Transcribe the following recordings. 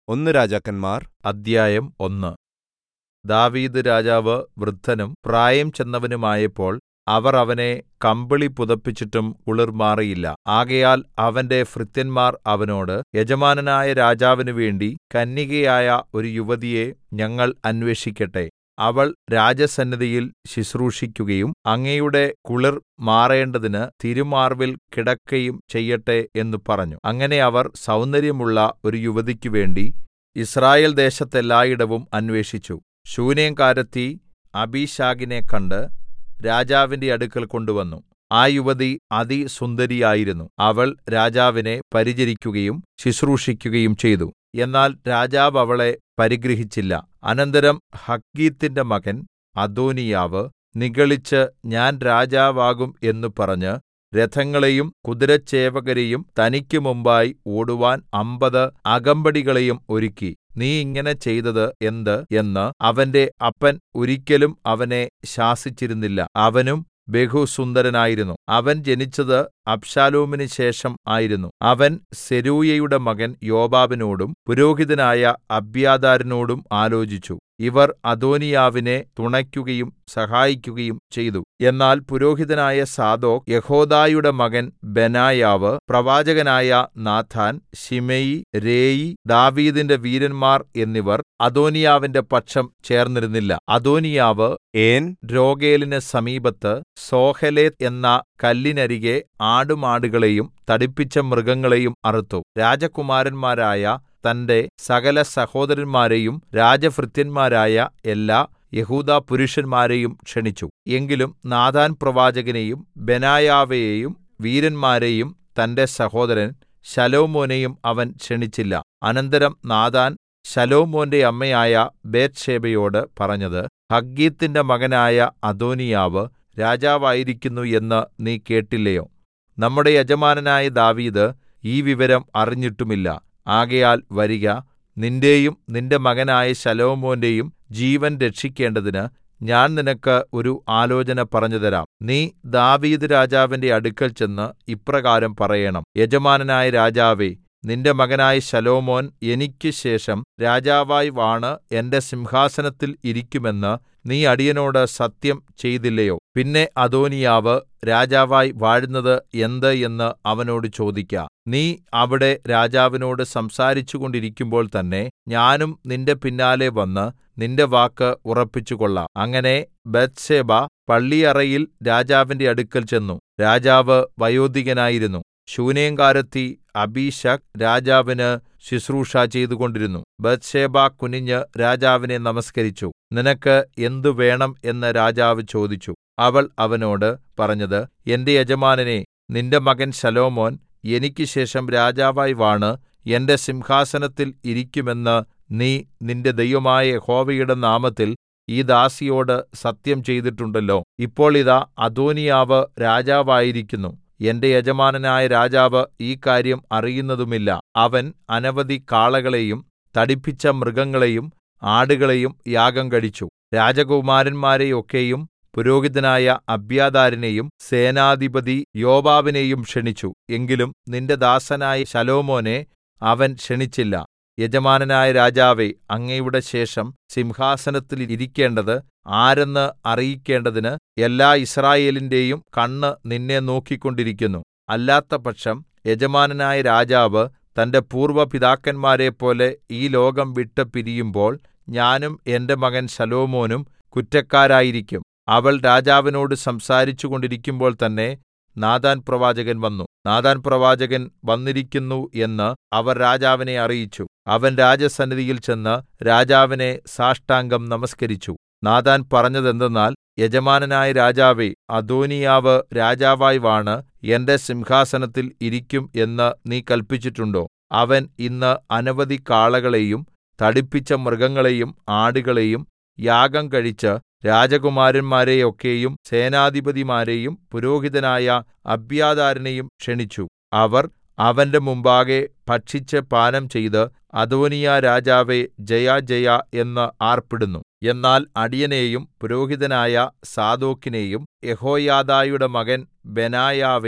ഒന്ന് രാജാക്കന്മാർ അദ്ധ്യായം ഒന്ന് ദാവീദ് രാജാവ് വൃദ്ധനും പ്രായം ചെന്നവനുമായപ്പോൾ അവർ അവനെ കമ്പിളി പുതപ്പിച്ചിട്ടും കുളിർ മാറിയില്ല ആകയാൽ അവന്റെ ഭൃത്യന്മാർ അവനോട് യജമാനനായ രാജാവിന് വേണ്ടി കന്യകയായ ഒരു യുവതിയെ ഞങ്ങൾ അന്വേഷിക്കട്ടെ അവൾ രാജസന്നിധിയിൽ ശുശ്രൂഷിക്കുകയും അങ്ങയുടെ കുളിർ മാറേണ്ടതിന് തിരുമാർവിൽ കിടക്കയും ചെയ്യട്ടെ എന്ന് പറഞ്ഞു അങ്ങനെ അവർ സൗന്ദര്യമുള്ള ഒരു യുവതിക്ക് വേണ്ടി യിസ്രായേൽ ദേശത്തെല്ലായിടവും അന്വേഷിച്ചു ശൂനേംകാരത്തി അബീശഗിനെ കണ്ട് രാജാവിന്റെ അടുക്കൽ കൊണ്ടുവന്നു ആ യുവതി അതിസുന്ദരിയായിരുന്നു അവൾ രാജാവിനെ പരിചരിക്കുകയും ശുശ്രൂഷിക്കുകയും ചെയ്തു എന്നാൽ രാജാവ് അവളെ പരിഗ്രഹിച്ചില്ല അനന്തരം ഹഗ്ഗീത്തിന്റെ മകൻ അദോനീയാവ് നിഗളിച്ച് ഞാൻ രാജാവാകും എന്ന് പറഞ്ഞ് രഥങ്ങളെയും കുതിരച്ചേവകരെയും തനിക്ക് മുമ്പായി ഓടുവാൻ അമ്പത് അകമ്പടികളെയും ഒരുക്കി നീ ഇങ്ങനെ ചെയ്തത് എന്ത് എന്ന് അവന്റെ അപ്പൻ ഒരിക്കലും അവനെ ശാസിച്ചിരുന്നില്ല അവനും ബഹുസുന്ദരനായിരുന്നു അവൻ ജനിച്ചത് അബ്ശാലോമിന് ശേഷം ആയിരുന്നു അവൻ സെരൂയയുടെ മകൻ യോവാബിനോടും പുരോഹിതനായ അബ്യാഥാരിനോടും ആലോചിച്ചു ഇവർ അദോനീയാവിനെ തുണയ്ക്കുകയും സഹായിക്കുകയും ചെയ്തു എന്നാൽ പുരോഹിതനായ സാദോക്ക് യെഹോയാദയുടെ മകൻ ബെനായാവ് പ്രവാചകനായ നാഥാൻ ശിമെയി രേയി ദാവീദിന്റെ വീരന്മാർ എന്നിവർ അദോനീയാവിന്റെ പക്ഷം ചേർന്നിരുന്നില്ല അദോനീയാവ് ഏൻ രോഗേലിന് സമീപത്ത് സോഹെലെത്ത് എന്ന കല്ലിനരികെ ആടുമാടുകളെയും തടിപ്പിച്ച മൃഗങ്ങളെയും അറുത്തു രാജകുമാരന്മാരായ തന്റെ സകല സഹോദരന്മാരെയും രാജഭൃത്യന്മാരായ എല്ലാ യെഹൂദാ പുരുഷന്മാരെയും ക്ഷണിച്ചു എങ്കിലും നാഥാൻ പ്രവാചകനെയും ബെനായാവെയും വീരന്മാരെയും തന്റെ സഹോദരൻ ശലോമോനെയും അവൻ ക്ഷണിച്ചില്ല അനന്തരം നാഥാൻ ശലോമോന്റെ അമ്മയായ ബേത്ത്ശേബയോട് പറഞ്ഞത് ഹഗ്ഗീത്തിന്റെ മകനായ അദോനീയാവ് രാജാവായിരിക്കുന്നു എന്ന് നീ കേട്ടില്ലയോ നമ്മുടെ യജമാനനായ ദാവീദ് ഈ വിവരം അറിഞ്ഞിട്ടുമില്ല ആകയാൽ വരിക നിന്റെയും നിന്റെ മകനായ ശലോമോന്റെയും ജീവൻ രക്ഷിക്കേണ്ടതിന് ഞാൻ നിനക്ക് ഒരു ആലോചന പറഞ്ഞുതരാം നീ ദാവീദ് രാജാവിന്റെ അടുക്കൽ ചെന്ന് ഇപ്രകാരം പറയണം യജമാനനായ രാജാവേ നിന്റെ മകനായ ശലോമോൻ എനിക്ക് ശേഷം രാജാവായി വാണ് എന്റെ സിംഹാസനത്തിൽ ഇരിക്കുമെന്ന് നീ അടിയനോട് സത്യം ചെയ്തില്ലയോ പിന്നെ അദോനീയാവ് രാജാവായി വാഴുന്നത് എന്ത് എന്ന് അവനോട് ചോദിക്ക നീ അവിടെ രാജാവിനോട് സംസാരിച്ചുകൊണ്ടിരിക്കുമ്പോൾ തന്നെ ഞാനും നിന്റെ പിന്നാലെ വന്ന് നിന്റെ വാക്ക് ഉറപ്പിച്ചുകൊള്ളാം അങ്ങനെ ബത്ത്ശേബ പള്ളിയറയിൽ രാജാവിന്റെ അടുക്കൽ ചെന്നു രാജാവ് വയോധികനായിരുന്നു ശൂനേംകാരത്തി അബീശഗ് രാജാവിന് ശുശ്രൂഷ ചെയ്തുകൊണ്ടിരുന്നു ബത്ത്ശേബ കുനിഞ്ഞ് രാജാവിനെ നമസ്കരിച്ചു നിനക്ക് എന്തു വേണം എന്ന് രാജാവ് ചോദിച്ചു അവൾ അവനോട് പറഞ്ഞത് എന്റെ യജമാനനെ നിന്റെ മകൻ ശലോമോൻ എനിക്ക് ശേഷം രാജാവായി വാണ് എന്റെ സിംഹാസനത്തിൽ ഇരിക്കുമെന്ന് നീ നിന്റെ ദൈവമായ യഹോവയുടെ നാമത്തിൽ ഈ ദാസിയോട് സത്യം ചെയ്തിട്ടുണ്ടല്ലോ ഇപ്പോൾ ഇതാ അദോനീയാവ് രാജാവായിരിക്കുന്നു എന്റെ യജമാനനായ രാജാവ് ഈ കാര്യം അറിയുന്നതുമില്ല അവൻ അനവധി കാളകളെയും തടിപ്പിച്ച മൃഗങ്ങളെയും ആടുകളെയും യാഗം കഴിച്ചു രാജകുമാരന്മാരെയൊക്കെയും പുരോഹിതനായ അബ്യാഥാരിനെയും സേനാധിപതി യോവാബിനെയും ക്ഷണിച്ചു എങ്കിലും നിന്റെ ദാസനായ ശലോമോനെ അവൻ ക്ഷണിച്ചില്ല യജമാനനായ രാജാവേ അങ്ങയുടെ ശേഷം സിംഹാസനത്തിൽ ഇരിക്കേണ്ടത് ആരെന്ന് അറിയിക്കേണ്ടതിന് എല്ലാ യിസ്രായേലിന്റെയും കണ്ണ് നിന്നെ നോക്കിക്കൊണ്ടിരിക്കുന്നു അല്ലാത്തപക്ഷം യജമാനനായ രാജാവ് തന്റെ പൂർവ്വ പിതാക്കന്മാരെപ്പോലെ ഈ ലോകം വിട്ട് പിരിയുമ്പോൾ ഞാനും എന്റെ മകൻ ശലോമോനും കുറ്റക്കാരായിരിക്കും അവൾ രാജാവിനോട് സംസാരിച്ചു കൊണ്ടിരിക്കുമ്പോൾ തന്നെ നാഥാൻ പ്രവാചകൻ വന്നു നാഥാൻ പ്രവാചകൻ വന്നിരിക്കുന്നു എന്ന് അവർ രാജാവിനെ അറിയിച്ചു അവൻ രാജസന്നിധിയിൽ ചെന്ന് രാജാവിനെ സാഷ്ടാംഗം നമസ്കരിച്ചു നാഥാൻ പറഞ്ഞതെന്തെന്നാൽ യജമാനനായ രാജാവേ അദോനീയാവ് രാജാവായി വാണ് എന്റെ സിംഹാസനത്തിൽ ഇരിക്കും എന്ന് നീ കല്പിച്ചിട്ടുണ്ടോ അവൻ ഇന്ന് അനവധി കാളകളെയും തടിപ്പിച്ച മൃഗങ്ങളെയും ആടുകളെയും യാഗം കഴിച്ച് രാജകുമാരന്മാരെയൊക്കെയും സേനാധിപതിമാരെയും പുരോഹിതനായ അബ്യാഥാരിനെയും ക്ഷണിച്ചു അവർ അവന്റെ മുമ്പാകെ ഭക്ഷിച്ച് പാനം ചെയ്ത് അദോനിയാ രാജാവേ ജയജയ എന്ന് ആർപ്പിടുന്നു എന്നാൽ അടിയനെയും പുരോഹിതനായ സാദോക്കിനെയും യെഹോയാദായുടെ മകൻ ബെനായാവെയും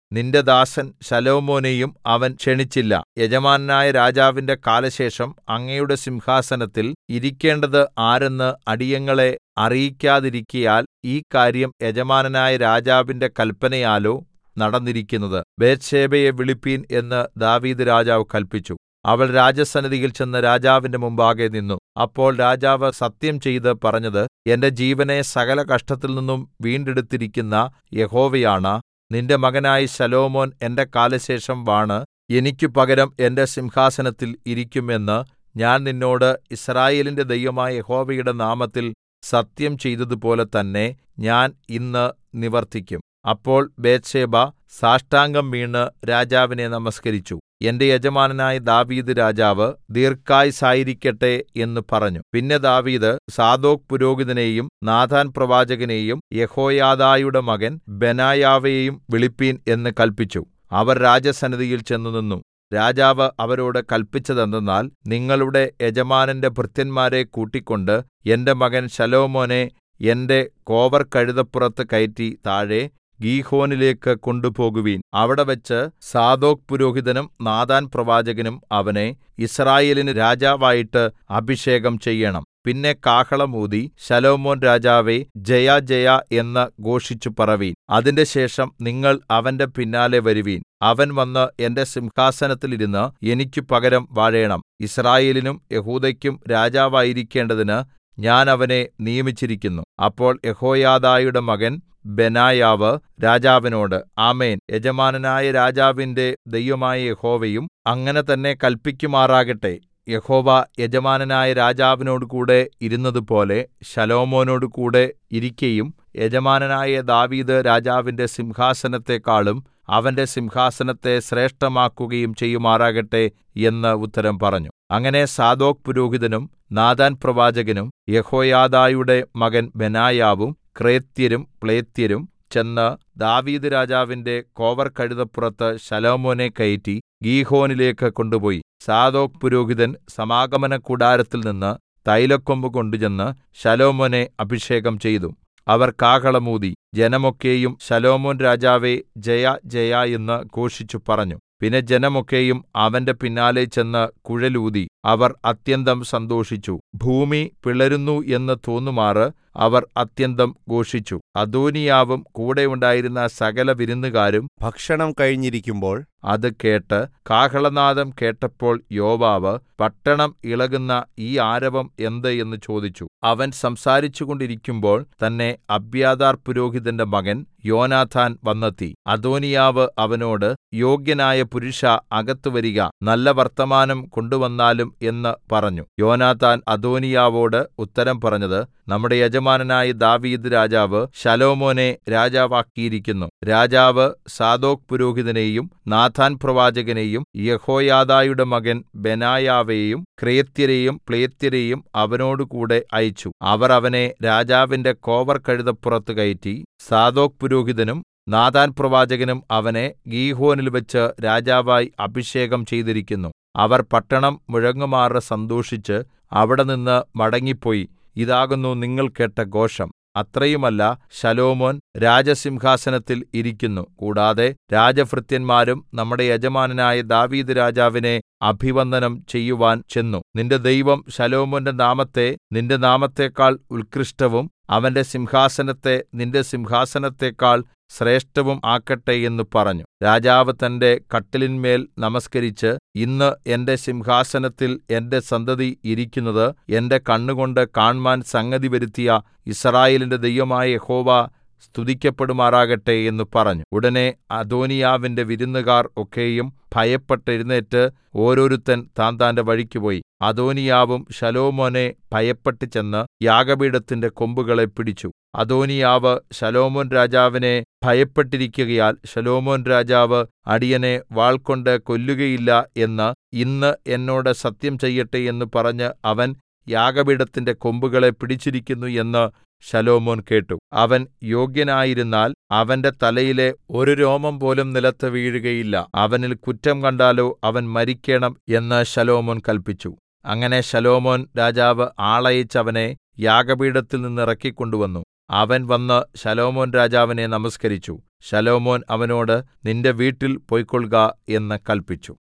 നിന്റെ ദാസൻ ശലോമോനെയും അവൻ ക്ഷണിച്ചില്ല യജമാനനായ രാജാവിന്റെ കാലശേഷം അങ്ങയുടെ സിംഹാസനത്തിൽ ഇരിക്കേണ്ടത് ആരെന്ന് അടിയങ്ങളെ അറിയിക്കാതിരിക്കയാൽ ഈ കാര്യം യജമാനനായ രാജാവിന്റെ കല്പനയാലോ നടന്നിരിക്കുന്നത് ബേത്ത്ശേബയെ വിളിപ്പീൻ എന്ന് ദാവീദ് രാജാവ് കല്പിച്ചു അവൾ രാജസന്നിധിയിൽ ചെന്ന് രാജാവിന്റെ മുമ്പാകെ നിന്നു അപ്പോൾ രാജാവ് സത്യം ചെയ്ത് പറഞ്ഞത് എന്റെ ജീവനെ സകല കഷ്ടത്തിൽ നിന്നും വീണ്ടെടുത്തിരിക്കുന്ന യഹോവയാണ നിന്റെ മകനായ ശലോമോൻ എന്റെ കാലശേഷം വാണ് എനിക്ക് പകരം എന്റെ സിംഹാസനത്തിൽ ഇരിക്കും എന്ന് ഞാൻ നിന്നോട് യിസ്രായേലിന്റെ ദൈവമായ യഹോവയുടെ നാമത്തിൽ സത്യം ചെയ്തതുപോലെ തന്നെ ഞാൻ ഇന്ന് നിവർത്തിക്കും അപ്പോൾ ബേത്ത്ശേബ സാഷ്ടാംഗം വീണ് രാജാവിനെ നമസ്കരിച്ചു എന്റെ യജമാനനായ ദാവീദ് രാജാവ് ദീർഘായുസായിരിക്കട്ടെ എന്ന് പറഞ്ഞു പിന്നെ ദാവീദ് സാദോക് പുരോഹിതനെയും നാഥാൻ പ്രവാചകനെയും യഹോയാദായുടെ മകൻ ബെനായാവെയും വിളിപ്പീൻ എന്ന് കല്പിച്ചു അവർ രാജസന്നിധിയിൽ ചെന്നുനിന്നു രാജാവ് അവരോട് കല്പിച്ചതെന്തെന്നാൽ നിങ്ങളുടെ യജമാനന്റെ ഭൃത്യന്മാരെ കൂട്ടിക്കൊണ്ട് എന്റെ മകൻ ശലോമോനെ എന്റെ കോവർകഴുതപ്പുറത്ത് കയറ്റി താഴെ ഗീഹോനിലേക്ക് കൊണ്ടുപോകുവിൻ അവിടെവെച്ച് സാദോക് പുരോഹിതനും നാഥാൻ പ്രവാചകനും അവനെ യിസ്രായേലിന് രാജാവായിട്ട് അഭിഷേകം ചെയ്യണം പിന്നെ കാഹളം ഊതി ശലോമോൻ രാജാവേ ജയ ജയ എന്ന് ഘോഷിച്ചു പറവീൻ അതിന്റെ ശേഷം നിങ്ങൾ അവന്റെ പിന്നാലെ വരുവീൻ അവൻ വന്ന് എന്റെ സിംഹാസനത്തിൽ ഇരുന്ന് എനിക്ക് പകരം വാഴേണം യിസ്രായേലിനും യഹൂദയ്ക്കും രാജാവായിരിക്കേണ്ടതിന് ഞാൻ അവനെ നിയമിച്ചിരിക്കുന്നു അപ്പോൾ യഹോയാദായുടെ മകൻ ബെനായാവ് രാജാവിനോട് ആമേൻ യജമാനനായ രാജാവിന്റെ ദൈവമായ യഹോവയും അങ്ങനെ തന്നെ കല്പിക്കുമാറാകട്ടെ യഹോവ യജമാനനായ രാജാവിനോടുകൂടെ ഇരുന്നതുപോലെ ശലോമോനോടുകൂടെ ഇരിക്കയും യജമാനനായ ദാവീദ് രാജാവിന്റെ സിംഹാസനത്തെക്കാളും അവന്റെ സിംഹാസനത്തെ ശ്രേഷ്ഠമാക്കുകയും ചെയ്യുമാറാകട്ടെ എന്ന് ഉത്തരം പറഞ്ഞു അങ്ങനെ സാദോക് പുരോഹിതനും നാഥാൻ പ്രവാചകനും യഹോയാദായുടെ മകൻ ബെനായാവും ക്രേത്യരും പ്ലേത്യരും ചെന്ന് ദാവീദ് രാജാവിന്റെ കോവർകഴുതപ്പുറത്ത് ശലോമോനെ കയറ്റി ഗീഹോനിലേക്ക് കൊണ്ടുപോയി സാദോക് പുരോഹിതൻ സമാഗമന കൂടാരത്തിൽ നിന്ന് തൈലക്കൊമ്പ് കൊണ്ടുചെന്ന് ശലോമോനെ അഭിഷേകം ചെയ്തു അവർ കാഹളമൂതി ജനമൊക്കെയും ശലോമോൻ രാജാവേ ജയ ജയ എന്ന് ഘോഷിച്ചു പറഞ്ഞു പിന്നെ ജനമൊക്കെയും അവന്റെ പിന്നാലെ ചെന്ന് കുഴലൂതി അവർ അത്യന്തം സന്തോഷിച്ചു ഭൂമി പിളരുന്നു എന്ന് തോന്നുമാറ് അവർ അത്യന്തം ഘോഷിച്ചു അദോനിയാവും കൂടെ ഉണ്ടായിരുന്ന സകല വിരുന്നുകാരും ഭക്ഷണം കഴിഞ്ഞിരിക്കുമ്പോൾ അത് കേട്ട് കാഹളനാദം കേട്ടപ്പോൾ യോവാബ് പട്ടണം ഇളകുന്ന ഈ ആരവം എന്ത് എന്ന് ചോദിച്ചു അവൻ സംസാരിച്ചുകൊണ്ടിരിക്കുമ്പോൾ തന്നെ അബ്യാഥാർ പുരോഹിതന്റെ മകൻ യോനാഥാൻ വന്നെത്തി അദോനിയാവ് അവനോട് യോഗ്യനായ പുരുഷ അകത്ത് വരിക നല്ല വർത്തമാനം കൊണ്ടുവന്നാലും എന്ന് പറഞ്ഞു യോനാഥാൻ അദോനിയാവോട് ഉത്തരം പറഞ്ഞത് നമ്മുടെ യജമാനനായ ദാവീദ് രാജാവ് ശലോമോനെ രാജാവാക്കിയിരിക്കുന്നു രാജാവ് സാദോക് പുരോഹിതനെയും നാഥാൻ പ്രവാചകനെയും യഹോയാദായുടെ മകൻ ബെനായാവെയും ക്രേത്യരെയും പ്ലേത്യരെയും അവനോടുകൂടെ അയച്ചു അവർ അവനെ രാജാവിന്റെ കോവർ കഴുതപ്പുറത്ത് കയറ്റി സാദോക് പുരോഹിതനും നാഥാൻ പ്രവാചകനും അവനെ ഗീഹോനിൽ വെച്ച് രാജാവായി അഭിഷേകം ചെയ്തിരിക്കുന്നു അവർ പട്ടണം മുഴങ്ങുമാറ് സന്തോഷിച്ച് അവിടെ നിന്ന് മടങ്ങിപ്പോയി ഇതാകുന്നു നിങ്ങൾ കേട്ട ഘോഷം അത്രയുമല്ല ശലോമോൻ രാജസിംഹാസനത്തിൽ ഇരിക്കുന്നു കൂടാതെ രാജഭൃത്യന്മാരും നമ്മുടെ യജമാനനായ ദാവീദ് രാജാവിനെ അഭിവന്ദനം ചെയ്യുവാൻ ചെന്നു നിന്റെ ദൈവം ശലോമോന്റെ നാമത്തെ നിന്റെ നാമത്തെക്കാൾ ഉത്കൃഷ്ടവും അവന്റെ സിംഹാസനത്തെ നിന്റെ സിംഹാസനത്തെക്കാൾ ശ്രേഷ്ഠവും ആക്കട്ടെ എന്ന് പറഞ്ഞു രാജാവ് തന്റെ കട്ടിലിന്മേൽ നമസ്കരിച്ച് ഇന്ന് എന്റെ സിംഹാസനത്തിൽ എന്റെ സന്തതി ഇരിക്കുന്നത് എന്റെ കണ്ണുകൊണ്ട് കാൺമാൻ സംഗതി വരുത്തിയ യിസ്രായേലിന്റെ ദൈവമായ യഹോവ സ്തുതിക്കപ്പെടുമാറാകട്ടെ എന്ന് പറഞ്ഞു ഉടനെ അദോനിയാവിന്റെ വിരുന്നുകാർ ഒക്കെയും ഭയപ്പെട്ടെഴുന്നേറ്റ് ഓരോരുത്തൻ താന്താന്റെ വഴിക്ക് പോയി അദോനിയാവും ശലോമോനെ ഭയപ്പെട്ട് ചെന്ന് യാഗപീഠത്തിന്റെ കൊമ്പുകളെ പിടിച്ചു അദോനിയാവ് ശലോമോൻ രാജാവിനെ ഭയപ്പെട്ടിരിക്കുകയാൽ ശലോമോൻ രാജാവ് അടിയനെ വാൾകൊണ്ട് കൊല്ലുകയില്ല എന്ന് ഇന്ന് എന്നോട് സത്യം ചെയ്യട്ടെ എന്ന് പറഞ്ഞ് അവൻ യാഗപീഠത്തിന്റെ കൊമ്പുകളെ പിടിച്ചിരിക്കുന്നു എന്ന് ശലോമോൻ കേട്ടു അവൻ യോഗ്യനായിരുന്നാൽ അവന്റെ തലയിലെ ഒരു രോമം പോലും നിലത്ത് വീഴുകയില്ല അവനിൽ കുറ്റം കണ്ടാലോ അവൻ മരിക്കേണം എന്ന് ശലോമോൻ കല്പിച്ചു അങ്ങനെ ശലോമോൻ രാജാവ് ആളയച്ച് അവനെ യാഗപീഠത്തിൽ നിന്ന് ഇറക്കിക്കൊണ്ടുവന്നു അവൻ വന്ന് ശലോമോൻ രാജാവിനെ നമസ്കരിച്ചു ശലോമോൻ അവനോട് നിന്റെ വീട്ടിൽ പൊയ്ക്കൊൾക എന്ന് കല്പിച്ചു